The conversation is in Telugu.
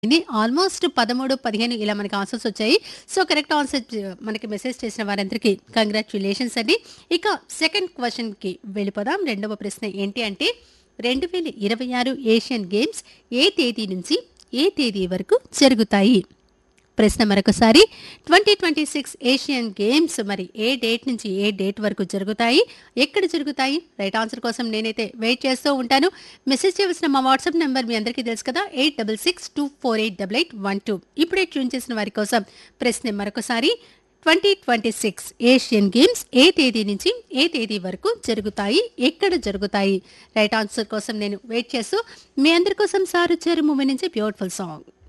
ఇది ఆల్మోస్ట్ పదమూడు పదిహేను ఇలా మనకి ఆన్సర్స్ వచ్చాయి సో కరెక్ట్ ఆన్సర్ చ- మనకి మెసేజ్ చేసిన వారందరికీ కంగ్రాచులేషన్స్ అండి ఇక సెకండ్ క్వశ్చన్కి వెళ్ళిపోదాం రెండవ ప్రశ్న ఏంటి అంటే రెండు వేల ఇరవై ఆరు ఏషియన్ గేమ్స్ ఏ తేదీ నుంచి ఏ తేదీ వరకు జరుగుతాయి ప్రశ్న మరొకసారి twenty twenty six Asian games మరి ఏ డేట్ నుంచి ఏ డేట్ వరకు జరుగుతాయి ఎక్కడ జరుగుతాయి రైట్ ఆన్సర్ కోసం నేనైతే వెయిట్ చేస్తూ ఉంటాను మెసేజ్ చేయవలసిన మా వాట్సాప్ నెంబర్ మీ అందరికీ తెలుసు కదా eight double six two four eight double eight one two ఇప్పుడే ట్యూన్ చేసిన వారి కోసం ప్రశ్న మరొకసారి twenty twenty six Asian games ఏ తేదీ నుంచి ఏ తేదీ వరకు జరుగుతాయి ఎక్కడ జరుగుతాయి రైట్ ఆన్సర్ కోసం నేను వెయిట్ చేస్తూ మీ అందరి కోసం సార్ వచ్చారు మూవీ నుంచి బ్యూటిఫుల్ సాంగ్